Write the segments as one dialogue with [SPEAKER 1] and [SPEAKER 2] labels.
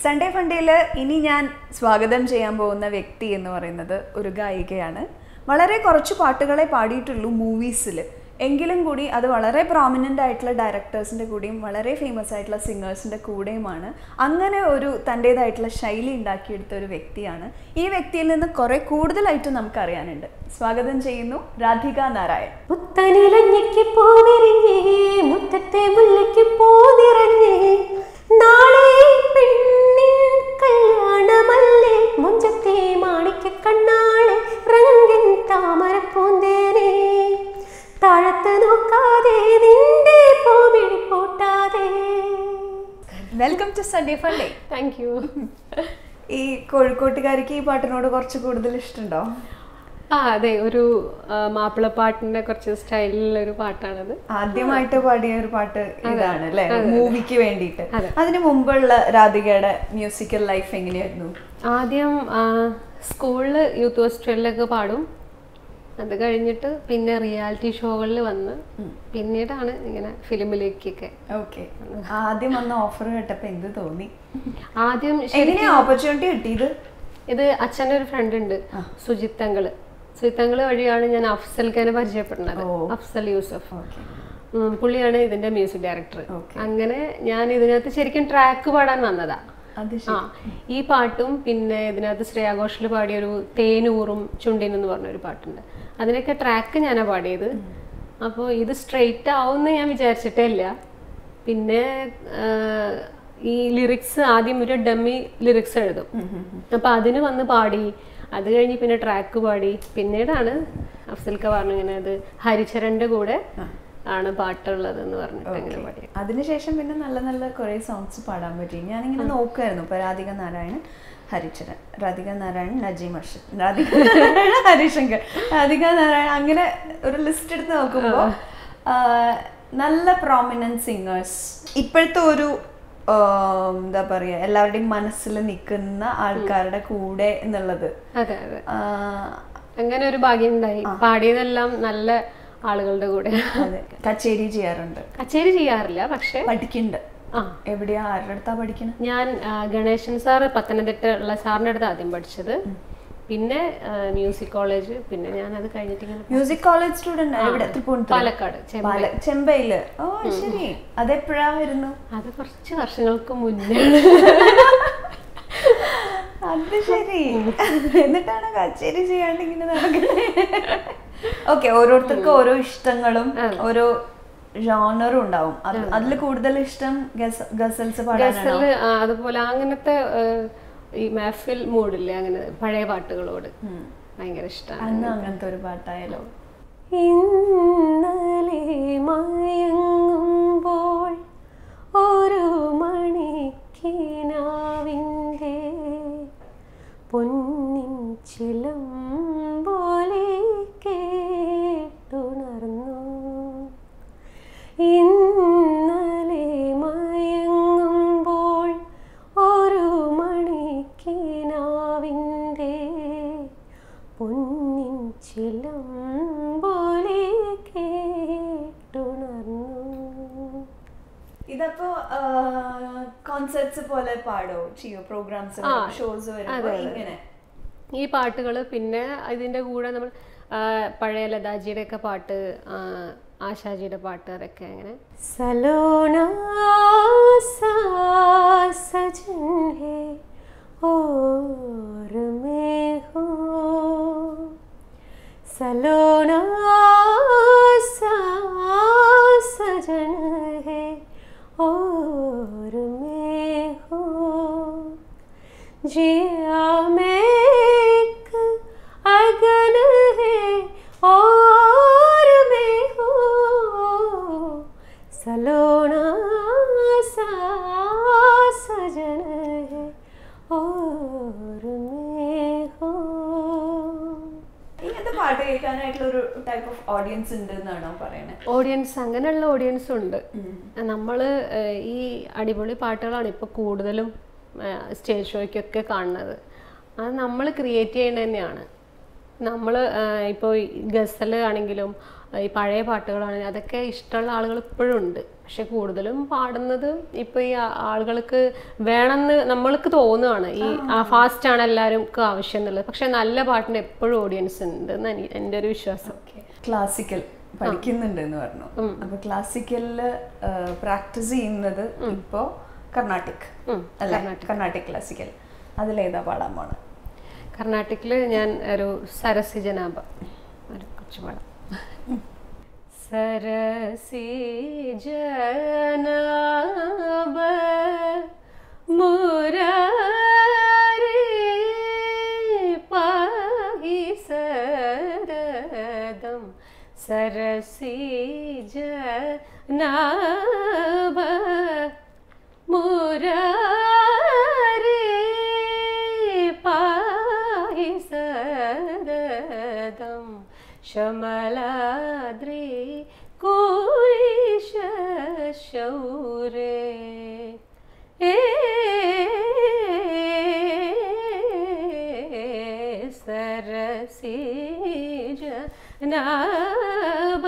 [SPEAKER 1] Sunday ഫണ്ടേയിൽ ഇനി ഞാൻ സ്വാഗതം ചെയ്യാൻ പോകുന്ന വ്യക്തി എന്ന് പറയുന്നത് ഒരു ഗായികയാണ് വളരെ കുറച്ച് പാട്ടുകളെ പാടിയിട്ടുള്ളൂ മൂവീസിൽ എങ്കിലും കൂടി അത് വളരെ പ്രോമിനൻ്റ് ആയിട്ടുള്ള ഡയറക്ടേഴ്സിൻ്റെ കൂടെയും വളരെ ഫേമസ് ആയിട്ടുള്ള സിംഗേഴ്സിൻ്റെ കൂടെയുമാണ് അങ്ങനെ ഒരു തൻ്റേതായിട്ടുള്ള ശൈലി ഉണ്ടാക്കിയെടുത്ത ഒരു വ്യക്തിയാണ് ഈ വ്യക്തിയിൽ നിന്ന് കുറെ കൂടുതലായിട്ട് നമുക്കറിയാനുണ്ട് സ്വാഗതം ചെയ്യുന്നു രാധിക നാരായൺ
[SPEAKER 2] പുത്തനിലഞ്ഞയ്ക്ക് പൂവിരിഞ്ഞേ മുറ്റത്തെ മുല്ലയ്ക്ക് പൂ നിറഞ്ഞേ നാളെ പെണ്ണിൻ കല്യാണമല്ലേ മുഞ്ചത്തെ മാണിക്ക കണ്ണാളെ റംഗിൻ താമര പൂന്തേനെ താഴത്ത് നോക്കാതെ നിന്റെ പൂമിഴി പൂട്ടാതെ
[SPEAKER 1] welcome to Sunday funday
[SPEAKER 2] thank you
[SPEAKER 1] ഈ കോഴിക്കോട്ടുകാർക്ക് ഈ പാട്ടിനോട് കുറച്ച് കൂടുതൽ ഇഷ്ടമുണ്ടോ
[SPEAKER 2] ആ അതെ ഒരു ആ, മാപ്പിളപ്പാട്ടിന്റെ കുറച്ച് സ്റ്റൈലിലുള്ള ഒരു പാട്ടാണത്
[SPEAKER 1] ആദ്യമായിട്ട് പാടിയ ഒരു പാട്ട് ഇതാണ് അല്ലെ മൂവിക്ക് വേണ്ടിയിട്ട് അതിന് മുമ്പുള്ള രാധികയുടെ മ്യൂസിക്കൽ ലൈഫ് എങ്ങനെയായിരുന്നു
[SPEAKER 2] ആദ്യം സ്കൂളിൽ യൂത്ത് ഫെസ്റ്റിവലിലൊക്കെ പാടും അത് കഴിഞ്ഞിട്ട് പിന്നെ റിയാലിറ്റി ഷോകളിൽ വന്ന് പിന്നീടാണ് ഇങ്ങനെ ഫിലിമിലേക്കൊക്കെ
[SPEAKER 1] ഓക്കെ ആദ്യം വന്ന ഓഫർ കേട്ടപ്പോ എന്ത് തോന്നി
[SPEAKER 2] ആദ്യം ശ-
[SPEAKER 1] എങ്ങനെയാ ഓപ്പർച്യൂണിറ്റി കിട്ടിയത്
[SPEAKER 2] ഇത് അച്ഛൻ്റെ ഒരു ഫ്രണ്ട് ഉണ്ട് സുജിത്തങ്ങള് സുജിത്തങ്ങള് വഴിയാണ് ഞാൻ അഫ്സൽ ഖാനെ പരിചയപ്പെടുന്നത് അഫ്സൽ യൂസഫ് ഉം, പുള്ളിയാണ് ഇതിന്റെ മ്യൂസിക് ഡയറക്ടർ അങ്ങനെ ഞാൻ ഇതിനകത്ത് ശരിക്കും ട്രാക്ക് പാടാൻ വന്നതാ
[SPEAKER 1] അത്
[SPEAKER 2] ആ ഈ പാട്ടും പിന്നെ ഇതിനകത്ത് ശ്രേയാഘോഷിൽ പാടിയ ഒരു തേനൂറും ചുണ്ടിൻ എന്ന് പറഞ്ഞ ഒരു പാട്ടുണ്ട് അതിനൊക്കെ ട്രാക്ക് ഞാനാ പാടിയത് അപ്പോൾ ഇത് സ്ട്രെയിറ്റ് ആവുമെന്ന് ഞാൻ വിചാരിച്ചിട്ടേ ഇല്ല പിന്നെ ആ, ഈ ലിറിക്സ് ആദ്യം ഒരു ഡമ്മി ലിറിക്സ് എഴുതും അപ്പൊ അതിന് വന്ന് പാടി അത് കഴിഞ്ഞ് പിന്നെ ട്രാക്ക് പാടി പിന്നീടാണ് അഫ്സൽക്ക പറഞ്ഞു ഇങ്ങനെ അത് ഹരിചരന്റെ കൂടെ ആണ് പാട്ടുള്ളത് എന്ന് പറഞ്ഞിട്ട് അങ്ങനെ പാടി
[SPEAKER 1] അതിനുശേഷം പിന്നെ നല്ല നല്ല കുറെ സോങ്സ് പാടാൻ പറ്റി ഞാനിങ്ങനെ നോക്കുമായിരുന്നു ഇപ്പൊ രാധിക നാരായണൻ ഹരിചരൻ രാധിക നാരായണൻ നജീം അർഷദ് രാധിക നാരായണൻ ഹരിശങ്കർ രാധിക നാരായണൻ അങ്ങനെ ഒരു ലിസ്റ്റ് എടുത്ത് നോക്കുമ്പോൾ നല്ല പ്രോമിനന്റ് സിംഗേഴ്സ് ഇപ്പോഴത്തെ ഒരു ആ, എന്താ പറയാ എല്ലാവരുടെയും മനസ്സിൽ നിൽക്കുന്ന ആൾക്കാരുടെ കൂടെ എന്നുള്ളത്
[SPEAKER 2] അതെ അതെ
[SPEAKER 1] ആ,
[SPEAKER 2] അങ്ങനെ ഒരു ഭാഗ്യം ഉണ്ടായി പാടിയതെല്ലാം നല്ല ആളുകളുടെ കൂടെ
[SPEAKER 1] അതെ കച്ചേരി ചെയ്യാറുണ്ട്
[SPEAKER 2] കച്ചേരി ചെയ്യാറില്ല പക്ഷെ
[SPEAKER 1] പഠിക്കുന്നുണ്ട്
[SPEAKER 2] ആ
[SPEAKER 1] എവിടെയാ ആരുടെ അടുത്താ പഠിക്കണത്
[SPEAKER 2] ഞാൻ ആ, ഗണേശൻ സാറ് പത്തനംതിട്ട ഉള്ള സാറിൻ്റെ അടുത്ത് ആദ്യം പഠിച്ചത് പിന്നെ മ്യൂസിക് കോളേജ് പിന്നെ ഞാൻ അത് കഴിഞ്ഞിട്ട് ഇങ്ങനെ
[SPEAKER 1] മ്യൂസിക് കോളേജ് സ്റ്റുഡന്റ് എവിടെ തൃപ്പൂണിത്തുറ
[SPEAKER 2] പാലക്കാട് ചെമ്പ
[SPEAKER 1] പാല ചെമ്പയില് ഓ ശരി അതെപ്പോഴായിരുന്നു
[SPEAKER 2] അത് കുറച്ച് വർഷങ്ങൾക്ക് മുന്നേ
[SPEAKER 1] അത് ശരി എന്നിട്ടാണ് കച്ചേരി ചെയ്യാണ്ട് ഇങ്ങനെ നടക്കുന്നത് ഓക്കെ ഓരോരുത്തർക്കും ഓരോ ഇഷ്ടങ്ങളും ഓരോ ജോണറും ഉണ്ടാവും അതിൽ കൂടുതൽ ഇഷ്ടം ഗസ- ഗസൽസ് പാടാനാണോ
[SPEAKER 2] ഗസല് ആ, അതുപോലെ അങ്ങനത്തെ ആ, ഈ മെഹഫിൽ മൂഡില്ലേ അങ്ങനെ പഴയ പാട്ടുകളോട് ഭയങ്കര ഇഷ്ടമാണ്
[SPEAKER 1] അന്ന് അങ്ങനത്തെ ഒരു പാട്ടായാലോ
[SPEAKER 2] ഇന്നലെ മയങ്ങുമ്പോൾ ഒരു മണിക്കിനാവിൻ്റെ പൊന്നിൻ ചിലം പോലെ കേട്ടുണർന്നു ഇന്നലെ മയങ്ങുമ്പോൾ ഒരു മണിക്കിനാവിൻ്റെ പൊന്നിൻ ചിലം പോലെ കേട്ടുണർന്നു
[SPEAKER 1] ഇതപ്പോ കോൺസെർട്സ് പോലെ പാടോ ചെയ്യോ പ്രോഗ്രാംസ് ഷോസ് വരുമ്പോ ഇങ്ങനെ
[SPEAKER 2] ഈ പാട്ടുകൾ പിന്നെ ഇതിൻ്റെ കൂടെ നമ്മൾ ആ, പഴയ ലതാജിയുടെ ഒക്കെ പാട്ട് ആ, ആശാജിയുടെ പാട്ട് അതൊക്കെ അങ്ങനെ സലോണ സജൻ ഹേ और मैं हूँ सलोना सा सजन है और मैं हूँ जिया में एक अगन है और मैं हूँ सलोना सा सजन है और मैं हूँ
[SPEAKER 1] ഇങ്ങനത്തെ പാട്ട് കേൾക്കാനായിട്ടുള്ള ഒരു ടൈപ്പ് ഓഫ് ഓഡിയൻസ് ഉണ്ട് എന്നാണോ പറയണേ
[SPEAKER 2] ഓഡിയൻസ് അങ്ങനെയുള്ള ഓഡിയൻസ് ഉണ്ട് നമ്മൾ ഈ അടിപൊളി പാട്ടുകളാണ് ഇപ്പോൾ കൂടുതലും സ്റ്റേജ് ഷോയ്ക്കൊക്കെ കാണുന്നത് അത് നമ്മൾ ക്രിയേറ്റ് ചെയ്യണ തന്നെയാണ് നമ്മൾ ഇപ്പോൾ ഗസൽ ആണെങ്കിലും ഈ പഴയ പാട്ടുകളാണെങ്കിലും അതൊക്കെ ഇഷ്ടമുള്ള ആളുകൾ ഇപ്പോഴും ഉണ്ട് പക്ഷെ കൂടുതലും പാടുന്നത് ഇപ്പോൾ ഈ ആ- ആളുകൾക്ക് വേണമെന്ന് നമ്മൾക്ക് തോന്നുകയാണ് ഈ ആ ഫാസ്റ്റ് ആണ് എല്ലാവർക്കും ആവശ്യം എന്നുള്ളത് പക്ഷെ നല്ല പാട്ടിന് എപ്പോഴും ഓഡിയൻസ് ഉണ്ട് എന്ന് എനി- എൻ്റെ ഒരു വിശ്വാസം
[SPEAKER 1] ക്ലാസിക്കൽ പഠിക്കുന്നുണ്ട് എന്ന് പറഞ്ഞു അപ്പൊ ക്ലാസിക്കലില് പ്രാക്ടീസ് ചെയ്യുന്നത് ഇപ്പോ കർണാട്ടിക് അല്ലെ കർണാട്ടിക് ക്ലാസിക്കൽ അതിലേതാ പാടാൻ പോണത്
[SPEAKER 2] കർണാട്ടിക്കിൽ ഞാൻ ഒരു സരസി ജനാബ ഒരു കുറച്ച് പാടാം സരസി ജനാബ മുരാരി പാഹി സരദം സരസി ജനാബ മുരാരി പാഹി സരദം ശമലാദ്രി കുരിശ ശൗരേ ഏ സരസീജ നാബ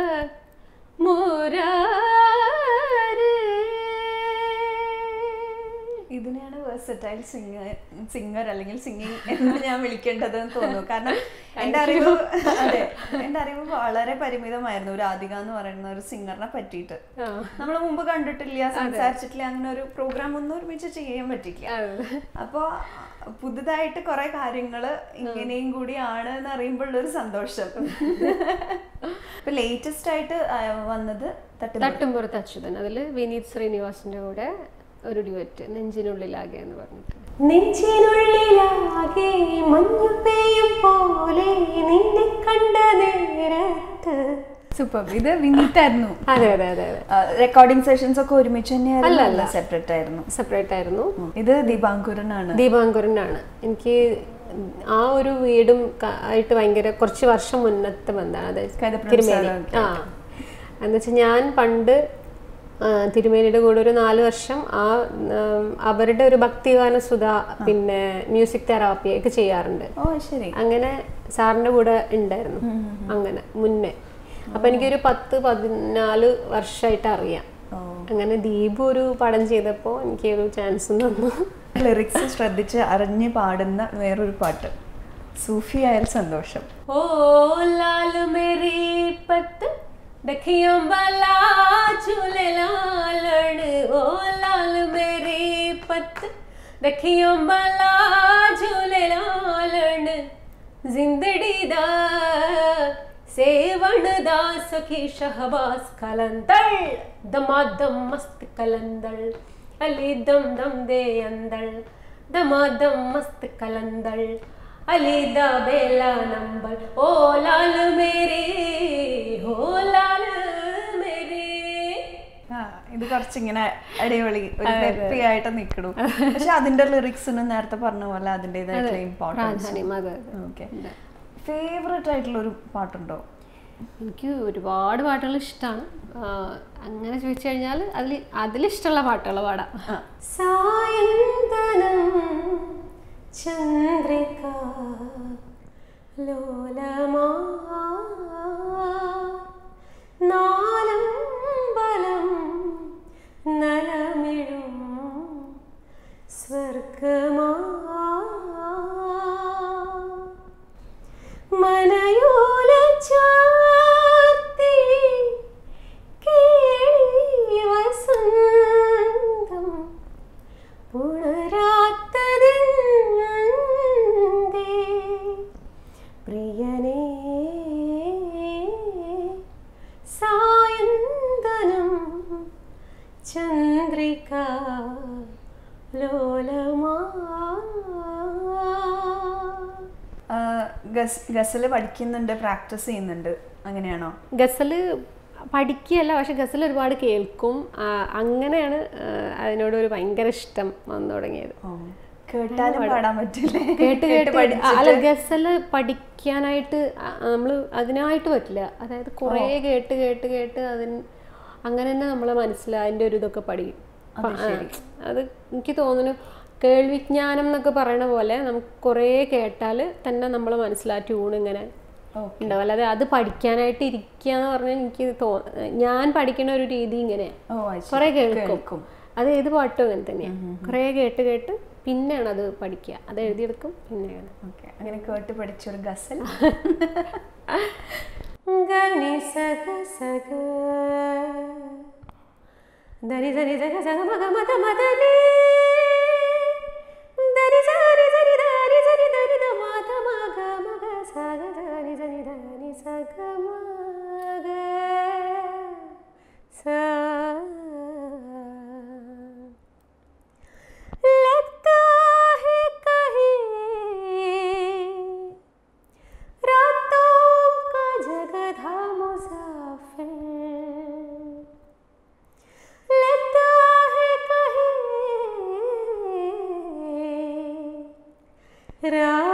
[SPEAKER 2] മുരാരേ
[SPEAKER 1] ഇതിനെയാണ് വേഴ്സറ്റൈൽ സിംഗർ സിംഗർ അല്ലെങ്കിൽ സിംഗിങ് എന്ന് ഞാൻ വിളിക്കേണ്ടത് എന്ന് തോന്നുന്നു കാരണം എന്റെ അറിവ് അതെ എന്റെ അറിവ് വളരെ പരിമിതമായിരുന്നു ഒരു രാധിക എന്ന് പറയുന്ന ഒരു സിംഗറിനെ പറ്റിയിട്ട്
[SPEAKER 2] ആ.
[SPEAKER 1] നമ്മൾ മുമ്പ് കണ്ടിട്ടില്ല സംസാരിച്ചിട്ടില്ല അങ്ങനെ ഒരു പ്രോഗ്രാം ഒന്നും ഒരുമിച്ച് ചെയ്യാൻ പറ്റില്ല അപ്പൊ പുതുതായിട്ട് കുറെ കാര്യങ്ങള് ഇങ്ങനെയും കൂടി ആണ് എന്ന് അറിയുമ്പോഴുള്ള ഒരു സന്തോഷം ഇപ്പൊ ലേറ്റസ്റ്റ് ആയിട്ട് ആ, വന്നത് തട്ട്
[SPEAKER 2] തട്ടുംപുറത്ത് അച്യുതൻ അതിൽ വിനീത് ശ്രീനിവാസിന്റെ കൂടെ ഒരു ഡ്യുവറ്റ് നെഞ്ചിനുള്ളിലാകെ എന്ന് പറഞ്ഞിട്ട് നെഞ്ചിനുള്ളിലാകെ മഞ്ഞു പെയ്യും പോലെ നിന്നെ കണ്ട നേരത്ത്
[SPEAKER 1] സൂപ്പർ ഇത് വിനീതായിരുന്നു
[SPEAKER 2] അതെ അതെ അതെ അതെ
[SPEAKER 1] റെക്കോർഡിംഗ് സെഷൻസ് ഒക്കെ ഒരുമിച്ച് തന്നെയായിരുന്നു അല്ല സെപ്പറേറ്റ് ആയിരുന്നു
[SPEAKER 2] സെപ്പറേറ്റ് ആയിരുന്നു
[SPEAKER 1] ഇത് ദീപാങ്കുരനാണ്
[SPEAKER 2] ദീപാങ്കുരനാണ് എനിക്ക് ആ ഒരു വീടും ക- ആയിട്ട് ഭയങ്കര കുറച്ച് വർഷം മുന്നത്തെ ബന്ധമാണ് അതായത്
[SPEAKER 1] കൈതപ്രം
[SPEAKER 2] തിരുമേനി
[SPEAKER 1] സാറ്
[SPEAKER 2] ആ എന്നുവെച്ചാൽ ഞാൻ പണ്ട് ആ, തിരുമേനിയുടെ കൂടെ ഒരു നാല് വർഷം ആ ഉം, അവരുടെ ഒരു ഭക്തിഗാന സുധ പിന്നെ മ്യൂസിക് തെറാപ്പി ഒക്കെ ചെയ്യാറുണ്ട്
[SPEAKER 1] ഓ ശരി
[SPEAKER 2] അങ്ങനെ സാറിന്റെ കൂടെ ഉണ്ടായിരുന്നു അങ്ങനെ മുന്നേ അപ്പൊ എനിക്കൊരു പത്ത് പതിനാല് വർഷമായിട്ട് അറിയാം
[SPEAKER 1] ഓ
[SPEAKER 2] അങ്ങനെ ദീപു ഒരു പടം ചെയ്തപ്പോ എനിക്ക് ഒരു ചാൻസ് തന്നു
[SPEAKER 1] ലിറിക്സ് ശ്രദ്ധിച്ച് അറിഞ്ഞ് പാടുന്ന വേറൊരു പാട്ട് സൂഫി ആയാൽ സന്തോഷം
[SPEAKER 2] ओ लाल मेरी पत दखियों वाला झूले लालण ओ लाल मेरी पत दखियों वाला झूले लालण जिंदड़ी दा सेवण दा सखी शहबाज कलंदर दमादम मस्त कलंदर अली दम दम दे अंदर दमादम मस्त कलंदर अली दा बेला नंबर ओ लाल मेरे ओ लाल मेरे
[SPEAKER 1] ആ, ഇത് കുറച്ചിങ്ങനെ അടിപൊളി ഒരു happy ആയിട്ട് നിൽക്കണു പക്ഷെ അതിന്റെ ലിറിക്സിന് നേരത്തെ പറഞ്ഞ പോലെ അതിൻ്റെതായിട്ടുള്ള ഇമ്പോർട്ടൻസ്
[SPEAKER 2] പ്രാധാന്യം അതെ അതെ.
[SPEAKER 1] ഓക്കെ ഫേവറേറ്റ് ആയിട്ടുള്ള ഒരു പാട്ടുണ്ടോ
[SPEAKER 2] എനിക്ക് ഒരുപാട് പാട്ടുകൾ ഇഷ്ടമാണ് അങ്ങനെ ചോദിച്ചു കഴിഞ്ഞാൽ അതിൽ അതിലിഷ്ടമുള്ള പാട്ടുകൾ പാടാം സായന്തനം ചന്ദ്രിക ലോലമാ നാലമ്പലം നലമിഴും സ്വർഗമാ മനയോല ചാർത്തി കേളി വസന്തം പുണരാത്തതെന്തേ പ്രിയനേ സായന്തനം ചന്ദ്രിക ലോലമാ
[SPEAKER 1] ആ, ഗസ് ഗസല് പഠിക്കുന്നുണ്ട് പ്രാക്ടീസ് ചെയ്യുന്നുണ്ട് അങ്ങനെയാണോ
[SPEAKER 2] ഗസല് പഠിക്കുകയല്ല പക്ഷെ ഗസൽ ഒരുപാട് കേൾക്കും ആ, അങ്ങനെയാണ് ആ, അതിനോട് ഒരു ഭയങ്കര ഇഷ്ടം വന്നു തുടങ്ങിയത്
[SPEAKER 1] ഓ കേട്ടാലും പാടാൻ പറ്റില്ലേ
[SPEAKER 2] കേട്ട് കേട്ട്
[SPEAKER 1] പഠിച്ച്
[SPEAKER 2] ആ, അല്ല ഗസല് പഠിക്കാനായിട്ട് നമ്മൾ അതിനായിട്ട് പറ്റില്ല അതായത് കുറേ കേട്ട് കേട്ട് കേട്ട് അതിന് അങ്ങനെ തന്നെ നമ്മളെ മനസ്സിൽ അതിൻ്റെ ഒരു ഇതൊക്കെ പഠിക്കും അപ്പൊ, ആ, അത് എനിക്ക് തോന്നുന്നു കേൾവിജ്ഞാനം എന്നൊക്കെ പറയണ പോലെ നമുക്ക് കുറേ കേട്ടാൽ തന്നെ നമ്മൾ മനസ്സിലാ ട്യൂൺ ഇങ്ങനെ
[SPEAKER 1] ഓക്കെ
[SPEAKER 2] ഉണ്ടാവും അല്ലാതെ അത് പഠിക്കാനായിട്ട് ഇരിക്കുക എന്ന് പറഞ്ഞാൽ എനിക്ക് തോ ഞാൻ പഠിക്കുന്ന ഒരു രീതി ഇങ്ങനെയാണ്
[SPEAKER 1] ഓ അത് ശരി.
[SPEAKER 2] കുറേ കേൾക്കും
[SPEAKER 1] കേൾക്കും
[SPEAKER 2] അത് ഏത് പാട്ടും അങ്ങനെ തന്നെയാണ് കുറേ കേട്ട് കേട്ട് പിന്നെയാണ് അത് പഠിക്കുക അത് എഴുതിയെടുക്കും പിന്നെയാണ്
[SPEAKER 1] ഓക്കെ അങ്ങനെ കേട്ട് പഠിച്ചൊരു ഗസൽ
[SPEAKER 2] ഗനി സഗ സഗ ധനി ധനി സഗ സഗ മഗ മത മദനി ധനി സരി സരി ധരി സരി ധരി ധ മത മഗ മഗ സഗ ധനി ധനി ധനി സഗ മഗ സ लगता है कहीं रातों का जगधा मुसाफिर लगता है कहीं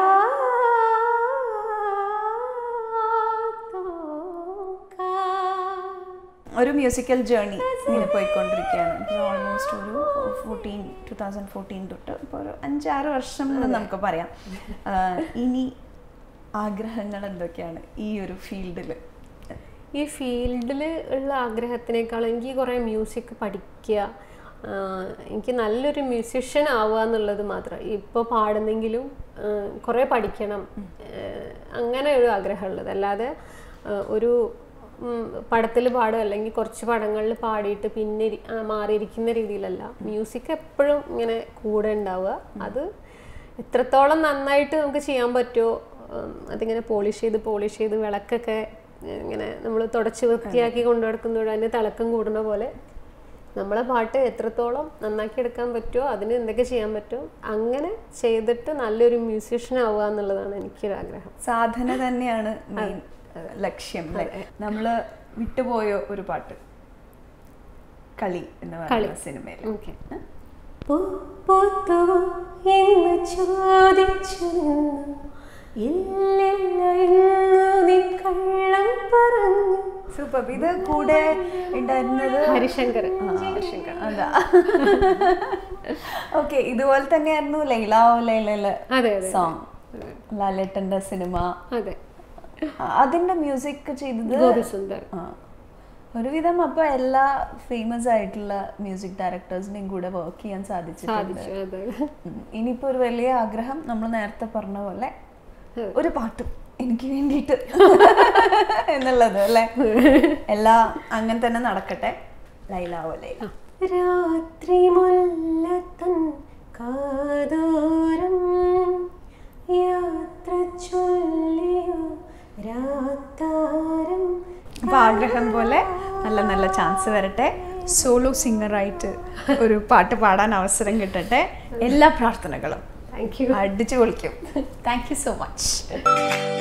[SPEAKER 2] रातों का
[SPEAKER 1] ഒരു മ്യൂസിക്കൽ ജേർണി ഇങ്ങനെ പോയിക്കൊണ്ടിരിക്കുകയാണ് ഇപ്പോൾ ഓൾമോസ്റ്റ് ഒരു ഫോർട്ടീൻ ടു തൗസൻഡ് ഫോർട്ടീൻ തൊട്ട് ഇപ്പോൾ ഒരു അഞ്ചാറ് വർഷം എന്ന് നമുക്ക് പറയാം ആ, ഇനി ആഗ്രഹങ്ങൾ എന്തൊക്കെയാണ് ഈ ഒരു ഫീൽഡിൽ
[SPEAKER 2] ഈ ഫീൽഡിൽ ഉള്ള ആഗ്രഹത്തിനേക്കാൾ എനിക്ക് കുറേ മ്യൂസിക് പഠിക്കുക ആഹ് എനിക്ക് നല്ലൊരു മ്യൂസിഷ്യൻ ആവുക എന്നുള്ളത് മാത്രം ഇപ്പോൾ പാടുന്നെങ്കിലും ആഹ് കുറേ പഠിക്കണം ആഹ് അങ്ങനെ ഒരു ആഗ്രഹമുള്ളത് അല്ലാതെ ആഹ് ഒരു പടത്തിൽ പാടുക അല്ലെങ്കിൽ കുറച്ച് പടങ്ങളിൽ പാടിയിട്ട് പിന്നെ ഇരി- ആ, മാറിയിരിക്കുന്ന രീതിയിലല്ല മ്യൂസിക് എപ്പോഴും ഇങ്ങനെ കൂടെ ഉണ്ടാവുക അത് എത്രത്തോളം നന്നായിട്ട് നമുക്ക് ചെയ്യാൻ പറ്റുമോ ഉം, അതിങ്ങനെ പോളിഷ് ചെയ്ത് പോളിഷ് ചെയ്ത് വിളക്കൊക്കെ ഇങ്ങനെ നമ്മൾ തുടച്ച് വൃത്തിയാക്കി കൊണ്ടു നടക്കുന്നതോടെ അതിൻ്റെ തിളക്കം കൂടുന്ന പോലെ നമ്മളെ പാട്ട് എത്രത്തോളം നന്നാക്കി എടുക്കാൻ പറ്റുമോ അതിന് എന്തൊക്കെ ചെയ്യാൻ പറ്റുമോ അങ്ങനെ ചെയ്തിട്ട് നല്ലൊരു മ്യൂസീഷ്യൻ ആവുക എന്നുള്ളതാണ് എനിക്കൊരു ആഗ്രഹം
[SPEAKER 1] സാധന തന്നെയാണ് മെയിൻ ലക്ഷ്യം അല്ലേ നമ്മള് വിട്ടുപോയ ഒരു പാട്ട് കളി എന്ന് പറയുന്ന സിനിമയിൽ
[SPEAKER 2] ഓക്കെ എന്ന് ചോദിച്ചു നിന്നു ഇല്ലില്ല ഇന്നു നീ കള്ളം പറഞ്ഞു
[SPEAKER 1] സൂപ്പർ ഇത് കൂടെ ഉണ്ടായിരുന്നത്
[SPEAKER 2] ഹരിശങ്കർ ഹരിശങ്കർ
[SPEAKER 1] അതാ ഓക്കെ ഇതുപോലെ തന്നെയായിരുന്നു ലൈല ഓ ലൈല
[SPEAKER 2] അതെ അതെ
[SPEAKER 1] സോങ് ലാലേട്ടന്റെ സിനിമ
[SPEAKER 2] അതെ
[SPEAKER 1] അതിന്റെ മ്യൂസിക് ചെയ്തത്
[SPEAKER 2] ഗോപിസുന്ദർ
[SPEAKER 1] ആ. ഒരുവിധം അപ്പൊ എല്ലാ ഫേമസ് ആയിട്ടുള്ള മ്യൂസിക് ഡയറക്ടേഴ്സിനെയും കൂടെ വർക്ക് ചെയ്യാൻ സാധിച്ചിട്ടുണ്ട്
[SPEAKER 2] സാധിച്ചു അതെ
[SPEAKER 1] ഉം. ഇനിയിപ്പോ ഒരു വലിയ ആഗ്രഹം നമ്മൾ നേരത്തെ പറഞ്ഞ പോലെ ഒരു പാട്ടും എനിക്ക് വേണ്ടിയിട്ട് എന്നുള്ളത് അല്ലേ എല്ലാം അങ്ങനെ തന്നെ നടക്കട്ടെ ലൈലാവോ ലൈല
[SPEAKER 2] രാത്രി മുല്ലത്തൻ കാതോരം യാത്ര ചൊല്ലിയോ രാത്താരം
[SPEAKER 1] അപ്പൊ ആഗ്രഹം പോലെ നല്ല നല്ല ചാൻസ് വരട്ടെ സോളോ സിംഗറായിട്ട് ഒരു പാട്ട് പാടാൻ അവസരം കിട്ടട്ടെ എല്ലാ പ്രാർത്ഥനകളും
[SPEAKER 2] താങ്ക് യു
[SPEAKER 1] അടിച്ചു പൊളിക്കും താങ്ക് യു സോ മച്ച്